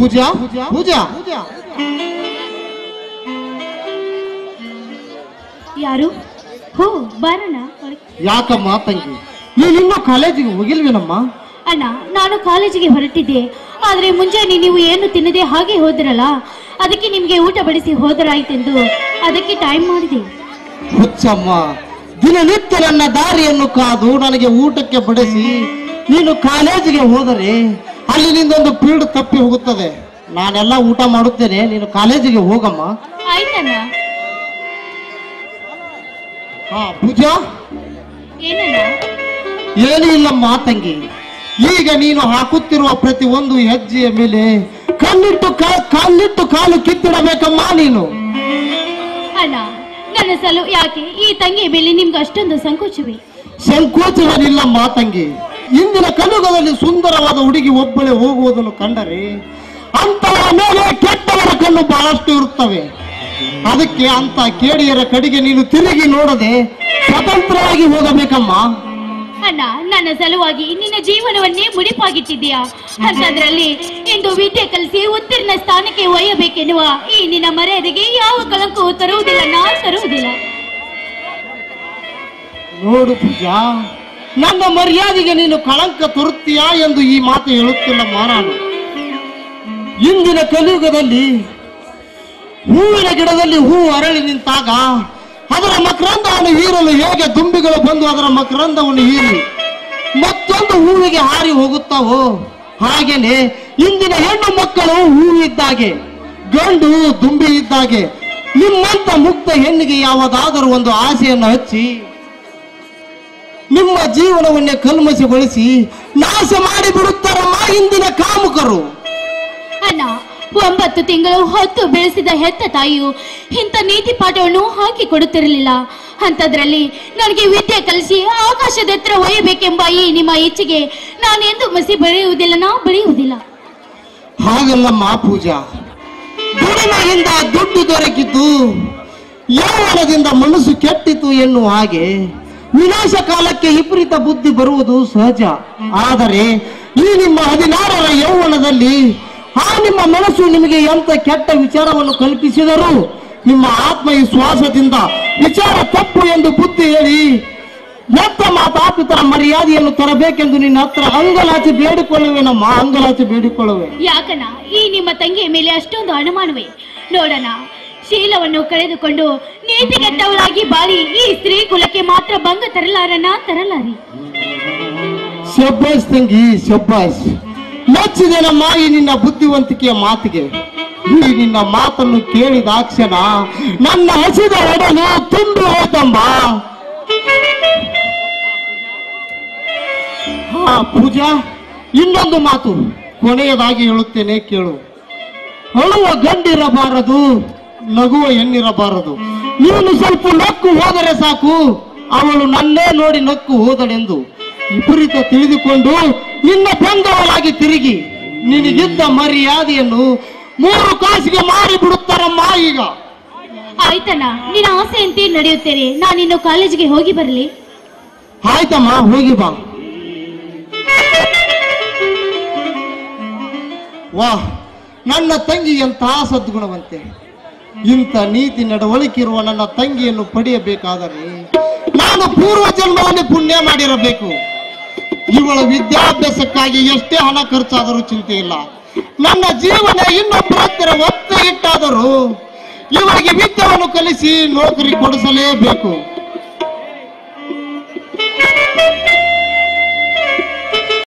ಪೂಜಾ ಪೂಜಾ ಯಾರು ಹೋ ಬಾರಣ್ಣ ಒಳಗೆ. ಯಾಕಮ್ಮ ತಂಗಿ ನೀನ್ ಇನ್ನೂ ಕಾಲೇಜಿಗೆ ಹೋಗಿಲ್ವೇನಮ್ಮ ಅಣ್ಣ ನಾನು ಕಾಲೇಜಿಗೆ ಹೊರಟಿದ್ದೆ ಆದ್ರೆ ಮುಂಜಾನೆ ನೀವು ಏನು ತಿನ್ನದೆ ಹಾಗೆ ಹೋದ್ರಲ್ಲ ಅದಕ್ಕೆ ನಿಮ್ಗೆ ಊಟ ಬಡಿಸಿ ಹೋದರಾಯ್ತೆಂದು ಅದಕ್ಕೆ ಟೈಮ್ ಮಾಡಿದೆ ಹುಚ್ಚಮ್ಮ ದಿನನಿತ್ಯ ನನ್ನ ದಾರಿಯನ್ನು ಕಾದು ನನಗೆ ಊಟಕ್ಕೆ ಬಡಿಸಿ ನೀನು ಕಾಲೇಜಿಗೆ ಹೋದರೆ ಅಲ್ಲಿ ನಿಂದೊಂದು ಪೀಡ್ ತಪ್ಪಿ ಹೋಗುತ್ತದೆ ನಾನೆಲ್ಲ ಊಟ ಮಾಡುತ್ತೇನೆ ನೀನು ಕಾಲೇಜಿಗೆ ಹೋಗಮ್ಮ ಆಯ್ತಣ್ಣ ಹಾ ಪೂಜಾ ಏನಣ್ಣ ಏನೂ ಇಲ್ಲಮ್ಮ ತಂಗಿ ಈಗ ನೀನು ಹಾಕುತ್ತಿರುವ ಪ್ರತಿ ಒಂದು ಹೆಜ್ಜೆಯ ಮೇಲೆ ಕಣ್ಣಿಟ್ಟು ಕಾ- ಕಾಲಿಟ್ಟು ಕಾಲು ಕಿತ್ತಿಡಬೇಕಮ್ಮ ನೀನು ಅಣ್ಣ ನನ್ನ ಸಲು ಯಾಕೆ ಈ ತಂಗಿ ಮೇಲೆ ನಿಮ್ಗೆ ಅಷ್ಟೊಂದು ಸಂಕೋಚವೇ ಸಂಕೋಚವೇನಿಲ್ಲಮ್ಮ ತಂಗಿ ಇಂದಿನ ಕಲುಗದಲ್ಲಿ ಸುಂದರವಾದ ಹುಡುಗಿ ಒಬ್ಬಳೆ ಹೋಗುವುದನ್ನು ಕಂಡರೆ ಅಂತವರ ಮೇಲೆ ಕೆಟ್ಟವರ ಕಣ್ಣು ಬಹಳಷ್ಟು ಇರುತ್ತವೆ ಅದಕ್ಕೆ ಅಂತ ಕೇಡಿಯರ ಕಡೆಗೆ ನೀನು ತಿರುಗಿ ನೋಡದೆ ಸ್ವತಂತ್ರವಾಗಿ ಹೋಗಬೇಕಮ್ಮ ಅಣ್ಣ ನನ್ನ ಸಲುವಾಗಿ ನಿನ್ನ ಜೀವನವನ್ನೇ ಮುಡಿಪಾಗಿಟ್ಟಿದ್ದೀಯಾ ಅಂತದ್ರಲ್ಲಿ ಇಂದು ವಿದ್ಯೆ ಕಲಿಸಿ ಉತ್ತೀರ್ಣ ಸ್ಥಾನಕ್ಕೆ ಒಯ್ಯಬೇಕೆನ್ನುವ ಈ ನಿನ್ನ ಮರ್ಯಾದೆಗೆ ಯಾವ ಕಳಂಕವು ತರುವುದಿಲ್ಲ ನಾ ತರುವುದಿಲ್ಲ ನೋಡು ಪೂಜಾ ನನ್ನ ಮರ್ಯಾದೆಗೆ ನೀನು ಕಳಂಕ ತರುತ್ತೀಯಾ ಎಂದು ಈ ಮಾತು ಹೇಳುತ್ತಿಲ್ಲಮ್ಮ ನಾನು ಇಂದಿನ ಕಲಿಯುಗದಲ್ಲಿ ಹೂವಿನ ಗಿಡದಲ್ಲಿ ಹೂ ಅರಳಿ ನಿಂತಾಗ ಅದರ ಮಕರಂದವನ್ನು ಹೀರಲು ಹೇಗೆ ದುಂಬಿಗಳು ಬಂದು ಅದರ ಮಕರಂದವನ್ನು ಹೀರಿ ಮತ್ತೊಂದು ಹೂವಿಗೆ ಹಾರಿ ಹೋಗುತ್ತಾವೋ ಹಾಗೇನೆ ಇಂದಿನ ಹೆಣ್ಣು ಮಕ್ಕಳು ಹೂವಿದ್ದಾಗೆ ಗಂಡು ದುಂಬಿ ಇದ್ದಾಗೆ ನಿಮ್ಮಂತ ಮುಕ್ತ ಹೆಣ್ಣಿಗೆ ಯಾವುದಾದರೂ ಒಂದು ಆಸೆಯನ್ನು ಹಚ್ಚಿ ನಿಮ್ಮ ಜೀವನವನ್ನೇ ಕಲ್ಮಶಗೊಳಿಸಿ ನಾಶ ಮಾಡಿ ಬಿಡುತ್ತಾರಮ್ಮ ಇಂದಿನ ಕಾಮುಕರು ಅಣ್ಣ ಒಂಬತ್ತು ತಿಂಗಳು ಹೊತ್ತು ಬೆಳೆಸಿದ ಹೆತ್ತ ತಾಯಿಯು ಇಂಥ ನೀತಿ ಪಾಠವನ್ನು ಹಾಕಿ ಕೊಡುತ್ತಿರಲಿಲ್ಲ ಅಂಥದ್ರಲ್ಲಿ ನನಗೆ ವಿದ್ಯೆ ಕಲಿಸಿ ಆಕಾಶದ ಎತ್ತರ ಒಯ್ಯಬೇಕೆಂಬ ಈ ನಿಮ್ಮ ಇಚ್ಛೆಗೆ ನಾನೆಂದು ಮಸಿ ಬೆಳೆಯುವುದಿಲ್ಲ ನಾ ಬೆಳೆಯುವುದಿಲ್ಲ ಹಾಗಲ್ಲಮ್ಮ ಪೂಜಾ ದುಡಿಮೆಯಿಂದ ದುಡ್ಡು ದೊರಕಿತು ಯೌವನದಿಂದ ಮನಸ್ಸು ಕೆಟ್ಟಿತು ಎನ್ನುವ ಹಾಗೆ ವಿನಾಶ ಕಾಲಕ್ಕೆ ವಿಪರೀತ ಬುದ್ಧಿ ಬರುವುದು ಸಹಜ ಆದರೆ ಈ ನಿಮ್ಮ ಹದಿನಾರರ ಯೌವನದಲ್ಲಿ ಆ ನಿಮ್ಮ ಮನಸ್ಸು ನಿಮಗೆ ಎಂತ ಕೆಟ್ಟ ವಿಚಾರವನ್ನು ಕಲ್ಪಿಸಿದರೂ ನಿಮ್ಮ ಆತ್ಮವಿಶ್ವಾಸದಿಂದ ವಿಚಾರ ತಪ್ಪು ಎಂದು ಬುದ್ಧಿ ಹೇಳಿ ಎತ್ತ ಮಾತಾಪಿತರ ಮರ್ಯಾದೆಯನ್ನು ತರಬೇಕೆಂದು ನಿನ್ನ ಹತ್ರ ಅಂಗಲಾಚಿ ಬೇಡಿಕೊಳ್ಳುವೆನಮ್ಮ ಅಂಗಲಾಚಿ ಬೇಡಿಕೊಳ್ಳುವೆ ಯಾಕನ ಈ ನಿಮ್ಮ ತಂಗಿಯ ಮೇಲೆ ಅಷ್ಟೊಂದು ಅನುಮಾನವೇ ನೋಡೋಣ ಶೀಲವನ್ನು ಕಳೆದುಕೊಂಡು ನೀತಿಗೆಟ್ಟವಳಾಗಿ ಬಾಳಿ ಈ ಸ್ತ್ರೀ ಕುಲಕ್ಕೆ ಮಾತ್ರ ಭಂಗ ತರಲಾರನ ತರಲಾರಿ ಶಬ್ಬಾಸ್ ತಂಗಿ ಶಬ್ಬಾಸ್ ಮೆಚ್ಚಿದೆನಮ್ಮ ಈ ನಿನ್ನ ಬುದ್ಧಿವಂತಿಕೆಯ ಮಾತಿಗೆ ಈ ನಿನ್ನ ಮಾತನ್ನು ಕೇಳಿದಾಕ್ಷಣ ನನ್ನ ಹಸಿದ ಒಡಲು ತುಂಬಿ ಹೋತಮ್ಮ ಹಾ ಪೂಜಾ ಇನ್ನೊಂದು ಮಾತು ಕೊನೆಯದಾಗಿ ಹೇಳುತ್ತೇನೆ ಕೇಳು ಅಳುವ ಗಂಡಿರಬಾರದು ನಗುವ ಹೆಣ್ಣಿರಬಾರದು ನೀನು ಸ್ವಲ್ಪ ನಕ್ಕು ಹೋದರೆ ಸಾಕು ಅವಳು ನನ್ನೇ ನೋಡಿ ನಕ್ಕು ಹೋದಳೆಂದು ವಿಪರೀತ ತಿಳಿದುಕೊಂಡು ನಿನ್ನ ಬಂದವಳಾಗಿ ತಿರುಗಿ ನಿನಗಿದ್ದ ಮರ್ಯಾದೆಯನ್ನು ಮೂರು ಕಾಸಿಗೆ ಮಾರಿ ಬಿಡುತ್ತಾರಮ್ಮ ಈಗ ಆಯ್ತಣ್ಣ ನಿನ್ನ ಆಸೆಯಂತೆ ನಡೆಯುತ್ತೇನೆ ನಾನಿನ್ನು ಕಾಲೇಜಿಗೆ ಹೋಗಿ ಬರಲಿ ಆಯ್ತಮ್ಮ ಹೋಗಿ ಬಾ ವಾಹ್ ನನ್ನ ತಂಗಿ ಎಂತಹ ಸದ್ಗುಣವಂತೆ ಇಂಥ ನೀತಿ ನಡವಳಿಕೆ ಇರುವ ನನ್ನ ತಂಗಿಯನ್ನು ಪಡೆಯಬೇಕಾದರೆ ನಾನು ಪೂರ್ವ ಜನ್ಮದಲ್ಲಿ ಪುಣ್ಯ ಮಾಡಿರಬೇಕು ಇವಳ ವಿದ್ಯಾಭ್ಯಾಸಕ್ಕಾಗಿ ಎಷ್ಟೇ ಹಣ ಖರ್ಚಾದರೂ ಚಿಂತೆ ಇಲ್ಲ ನನ್ನ ಜೀವನ ಇನ್ನೊಬ್ಬರ ಹತ್ತಿರ ಒತ್ತ ಇಟ್ಟಾದರೂ ಇವಳಿಗೆ ವಿದ್ಯೆಯನ್ನು ಕಲಿಸಿ ನೌಕರಿ ಕೊಡಿಸಲೇಬೇಕು